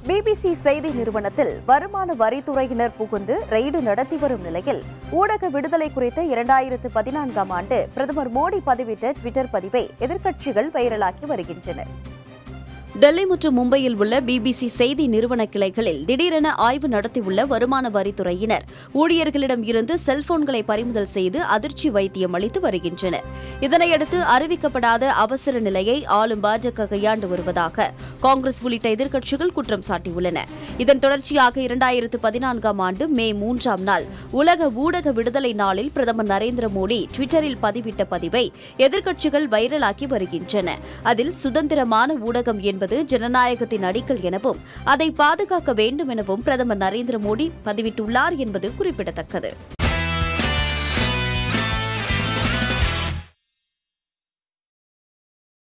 BBC செய்தி நிறுவனத்தில் வருமான வரித்துறையினர் புகுந்து ரெய்டு நடத்தி வரும் நிலையில் ஊடக விடுதலை குறித்து இரண்டாயிரத்து பதினான்காம் ஆண்டு பிரதமர் மோடி பதிவிட்ட ட்விட்டர் பதிவை எதிர்க்கட்சிகள் வைரலாக்கி வருகின்றன டெல்லி மற்றும் மும்பையில் உள்ள பிபிசி செய்தி நிறுவன கிளைகளில் திடீரென ஆய்வு நடத்தியுள்ள வருமான வரித்துறையினர் ஊழியர்களிடம் இருந்து செல்போன்களை பறிமுதல் செய்து அதிர்ச்சி வைத்தியம் அளித்து வருகின்றனர் இதனையடுத்து அறிவிக்கப்படாத அவசர நிலையை ஆளும் பாஜக கையாண்டு வருவதாக காங்கிரஸ் உள்ளிட்ட எதிர்க்கட்சிகள் குற்றம் சாட்டியுள்ளன இதன் தொடர்ச்சியாக இரண்டாயிரத்து பதினான்காம் ஆண்டு மே மூன்றாம் நாள் உலக ஊடக விடுதலை நாளில் பிரதமர் நரேந்திர மோடி ட்விட்டரில் பதிவிட்ட பதிவை எதிர்க்கட்சிகள் வைரலாக்கி வருகின்றன அதில் சுதந்திரமான ஊடகம் என்பது ஜனநாயகத்தின் அடிக்கல் எனவும் அதை பாதுகாக்க வேண்டும் எனவும் பிரதமர் நரேந்திர மோடி பதிவிட்டுள்ளார் என்பது குறிப்பிடத்தக்கது